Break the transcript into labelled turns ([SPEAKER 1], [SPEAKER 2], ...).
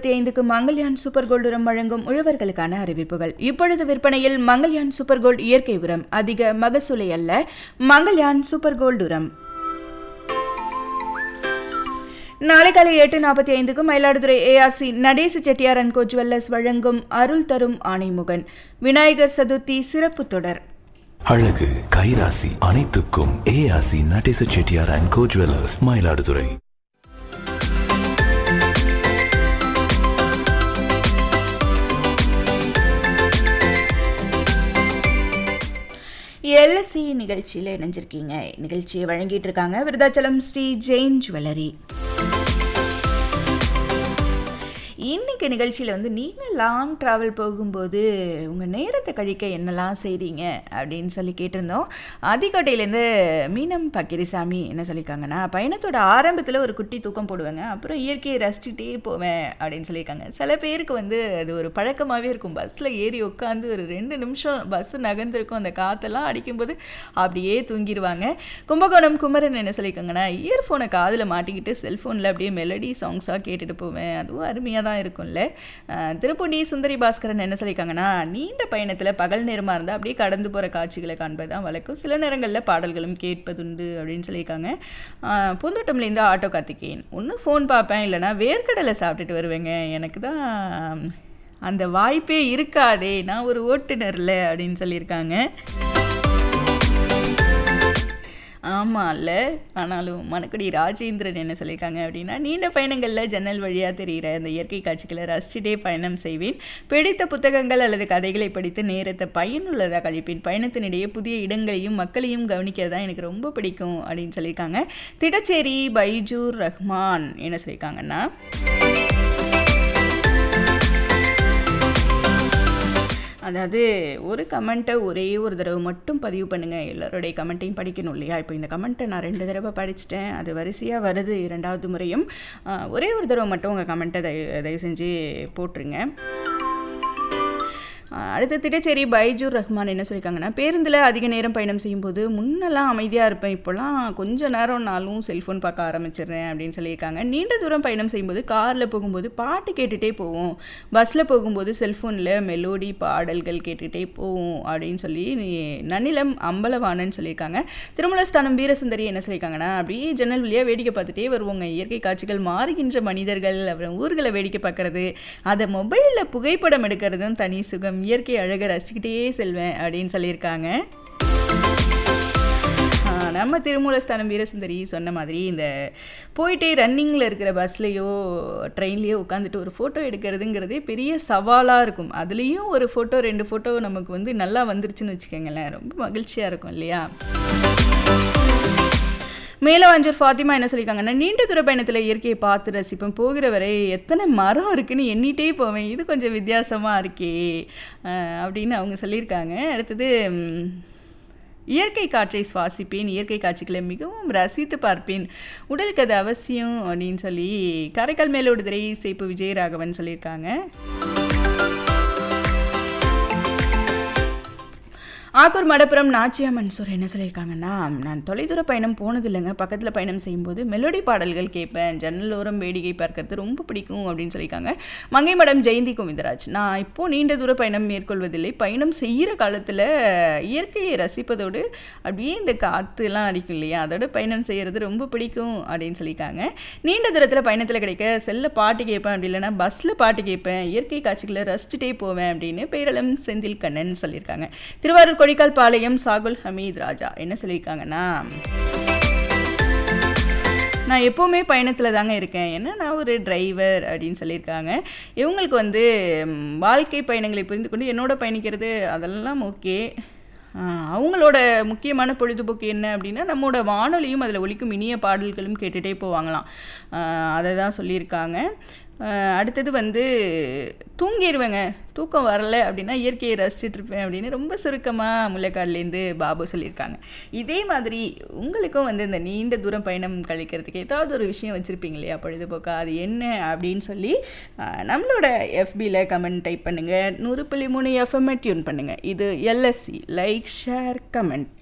[SPEAKER 1] ஐம்பத்தி ஐந்துக்கு Mangalyaan super gold உரம் வழங்கும் உழவர்களுக்கான அறிவிப்புகள் இப்பொழுது விற்பனையில் மங்கள்யான் சூப்பர் கோல்டு இயற்கை உரம் அதிக மகசூலை அல்ல மங்கள்யான் சூப்பர் கோல்டு உரம் நாளை காலை எட்டு நாற்பத்தி ஐந்துக்கு Mayiladuthurai ARC Nadesu Chettiar and co jewellers வழங்கும் அருள் தரும் ஆணைமுகன் விநாயகர் சதுர்த்தி சிறப்பு தொடர்
[SPEAKER 2] அழகு கைராசி அனைத்துக்கும் ARC Nadesa Chettiar and co jewellers Mayiladuthurai
[SPEAKER 1] LSC நிகழ்ச்சியில் இணைஞ்சிருக்கீங்க நிகழ்ச்சியை வழங்கிட்டு இருக்காங்க விருதாச்சலம் ஸ்ரீ ஜெயின் ஜுவல்லரி இன்னைக்கு நிகழ்ச்சியில் வந்து நீங்கள் லாங் ட்ராவல் போகும்போது உங்கள் நேரத்தை கழிக்க என்னெல்லாம் செய்கிறீங்க அப்படின்னு சொல்லி கேட்டிருந்தோம் ஆதிக்கோட்டையிலேருந்து மீனம் பக்கிரிசாமி என்ன சொல்லியிருக்காங்கன்னா பயணத்தோட ஆரம்பத்தில் ஒரு குட்டி தூக்கம் போடுவேங்க அப்புறம் இயற்கையை ரசிச்சுட்டே போவேன் அப்படின்னு சொல்லியிருக்காங்க சில பேருக்கு வந்து அது ஒரு பழக்கமாகவே இருக்கும் பஸ்ஸில் ஏறி உட்காந்து ஒரு ரெண்டு நிமிஷம் பஸ் நகர்ந்துருக்கும் அந்த காற்றெல்லாம் அடிக்கும்போது அப்படியே தூங்கிடுவாங்க கும்பகோணம் குமரன் என்ன சொல்லியிருக்காங்கன்னா இயர்ஃபோனை காதில் மாட்டிக்கிட்டு செல்ஃபோனில் அப்படியே மெலடி சாங்ஸாக கேட்டுட்டு போவேன் அதுவும் அருமையாக தான் இருக்கும்ல அஹ் திருப்புண்டி சுந்தரி பாஸ்கரன் என்ன சொல்லியிருக்காங்கன்னா நீண்ட பயணத்தில் பகல் நேரமாக இருந்தால் அப்படியே கடந்து போகிற காட்சிகளை காண்பது தான் வழக்கம் சில நேரங்களில் பாடல்களும் கேட்பதுண்டு அப்படின்னு சொல்லியிருக்காங்க அஹ் பூந்தோட்டம்லேருந்து ஆட்டோ கார்த்திகேயன் ஒன்று ஃபோன் பார்ப்பேன் இல்லைனா வேர்க்கடலை சாப்பிட்டுட்டு வருவேங்க எனக்கு தான் அந்த வாய்ப்பே இருக்காதே நான் ஒரு ஓட்டுநர்ல அப்படின்னு சொல்லியிருக்காங்க ஆமாம்ல ஆனாலும் மணக்குடி ராஜேந்திரன் என்ன சொல்லியிருக்காங்க அப்படின்னா நீண்ட பயணங்களில் ஜன்னல் வழியாக தெரிகிற அந்த இயற்கை காட்சிகளை ரசிச்சுட்டே பயணம் செய்வேன் பிடித்த புத்தகங்கள் அல்லது கதைகளை படித்து நேரத்தை பயனுள்ளதாக கழிப்பேன் பயணத்தினிடையே புதிய இடங்களையும் மக்களையும் கவனிக்கிறது தான் எனக்கு ரொம்ப பிடிக்கும் அப்படின்னு சொல்லியிருக்காங்க திடச்சேரி பைஜூர் ரஹ்மான் என்ன சொல்லியிருக்காங்கன்னா அதாவது ஒரு கமெண்ட்டை ஒரே ஒரு தடவை மட்டும் பதிவு பண்ணுங்கள் எல்லாருடைய கமெண்ட்டையும் படிக்கணும் இல்லையா இப்போ இந்த கமெண்ட்டை நான் ரெண்டு தடவை படிச்சிட்டேன் அது வரிசையாக வருது இரண்டாவது முறையும் ஆஹ், ஒரே ஒரு தடவை மட்டும் உங்கள் கமெண்ட்டை தயவு தயவு செஞ்சு போட்டுருங்க ஆஹ், அடுத்து திட்டச்சேரி பைஜூர் ரஹ்மான் என்ன சொல்லியிருக்காங்கன்னா பேருந்தில் அதிக நேரம் பயணம் செய்யும்போது முன்னெல்லாம் அமைதியாக இருப்பேன் இப்போலாம் கொஞ்ச நேரம்னாலும் செல்ஃபோன் பார்க்க ஆரம்பிச்சிடுறேன் அப்படின்னு சொல்லியிருக்காங்க நீண்ட தூரம் பயணம் செய்யும்போது காரில் போகும்போது பாட்டு கேட்டுகிட்டே போவோம் பஸ்ஸில் போகும்போது செல்ஃபோனில் மெலோடி பாடல்கள் கேட்டுகிட்டே போவோம் அப்படின்னு சொல்லி நீ நன்னிலம் அம்பலவாணன் சொல்லியிருக்காங்க திருமலஸ்தானம் வீரசுந்தரி என்ன சொல்லியிருக்காங்கன்னா அப்படியே ஜன்னல் வழியாக வேடிக்கை பார்த்துட்டே வருவோங்க இயற்கை காட்சிகள் மாறுகின்ற மனிதர்கள் அப்புறம் ஊர்களை வேடிக்கை பார்க்கறது அதை மொபைலில் புகைப்படம் எடுக்கிறதும் தனி சுகம் இயற்கை அழகை ரசிச்சுக்கிட்டே செல்வேன் அப்படின்னு சொல்லியிருக்காங்க ஆ, நம்ம திருமூலஸ்தானம் வீரசுந்தரி சொன்ன மாதிரி இந்த போயிட்டே ரன்னிங்கில் இருக்கிற பஸ்லேயோ ட்ரெயின்லேயோ உட்காந்துட்டு ஒரு ஃபோட்டோ எடுக்கிறதுங்கிறதே பெரிய சவாலாக இருக்கும் அதுலேயும் ஒரு ஃபோட்டோ ரெண்டு ஃபோட்டோ நமக்கு வந்து நல்லா வந்துருச்சுன்னு வச்சுக்கோங்களேன் ரொம்ப மகிழ்ச்சியாக இருக்கும் இல்லையா மேலவாஞ்சூர் ஃபாத்திமா என்ன சொல்லியிருக்காங்கன்னா நீண்ட தூர பயணத்தில் இயற்கையை பார்த்து ரசிப்பேன் போகிற வரை எத்தனை மரம் இருக்குன்னு எண்ணிட்டே போவேன் இது கொஞ்சம் வித்தியாசமாக இருக்கே அஹ் அப்படின்னு அவங்க சொல்லியிருக்காங்க அடுத்தது ம், இயற்கை காற்றை சுவாசிப்பேன் இயற்கை காட்சிகளை மிகவும் ரசித்து பார்ப்பேன் உடலுக்கு அது அவசியம் அப்படின்னு சொல்லி காரைக்கால் மேலோடுதுறை சேப்பு விஜயராகவன் சொல்லியிருக்காங்க ஆக்கூர் மடப்புறம் நாச்சியா மன்சூர் என்ன சொல்லியிருக்காங்கன்னா நான் தொலைதூர பயணம் போனதில்லைங்க பக்கத்தில் பயணம் செய்யும்போது மெலோடி பாடல்கள் கேட்பேன் ஜன்னலோரம் வேடிக்கை பார்க்கறது ரொம்ப பிடிக்கும் அப்படின்னு சொல்லியிருக்காங்க மங்கை மடம் ஜெயந்தி கோவிந்தராஜ் நான் இப்போது நீண்ட தூர பயணம் மேற்கொள்வதில்லை பயணம் செய்கிற காலத்தில் இயற்கையை ரசிப்பதோடு அப்படியே இந்த காற்றுலாம் அடிக்கும் இல்லையா அதோட பயணம் செய்கிறது ரொம்ப பிடிக்கும் அப்படின்னு சொல்லியிருக்காங்க நீண்ட தூரத்தில் பயணத்தில் கிடைக்க செல்ல பாட்டு கேட்பேன் அப்படி இல்லைன்னா பஸ்ஸில் பாட்டு கேட்பேன் இயற்கை காட்சிகளை ரசிச்சுட்டே போவேன் அப்படின்னு பேரளம் செந்தில் கண்ணன் சொல்லியிருக்காங்க திருவாரூர் கொடிக்கால் பாளையம் சாகுல் ஹமீத் ராஜா என்ன சொல்லியிருக்காங்கன்னா நான் எப்போவுமே பயணத்தில் தாங்க இருக்கேன் ஏன்னா நான் ஒரு டிரைவர் அப்படின்னு சொல்லியிருக்காங்க இவங்களுக்கு வந்து ம், வாழ்க்கை பயணங்களை புரிந்து கொண்டு என்னோட பயணிக்கிறது அதெல்லாம் ஓகே அவங்களோட முக்கியமான பொழுதுபோக்கு என்ன அப்படின்னா நம்மளோட வானொலியும் அதில் ஒலிக்கும் இனிய பாடல்களும் கேட்டுகிட்டே போவாங்களாம் ஆஹ் அதை தான் சொல்லியிருக்காங்க ஆஹ் அடுத்தது வந்து தூங்கிடுவேங்க தூக்கம் வரல அப்படின்னா இயற்கையை ரசிச்சுட்டு இருப்பேன் அப்படின்னு ரொம்ப சுருக்கமாக முல்லைக்கால்லேருந்து பாபு சொல்லியிருக்காங்க இதே மாதிரி உங்களுக்கும் வந்து இந்த நீண்ட தூரம் பயணம் கழிக்கிறதுக்கு ஏதாவது ஒரு விஷயம் வச்சுருப்பீங்க இல்லையா பொழுதுபோக்கா அது என்ன அப்படின்னு சொல்லி ஆஹ் நம்மளோட எஃபியில் கமெண்ட் டைப் பண்ணுங்கள் நூறு புள்ளி மூணு எஃப்எம்ஐ டியூன் பண்ணுங்கள் இது எல்எஸ்சி லைக் ஷேர் கமெண்ட்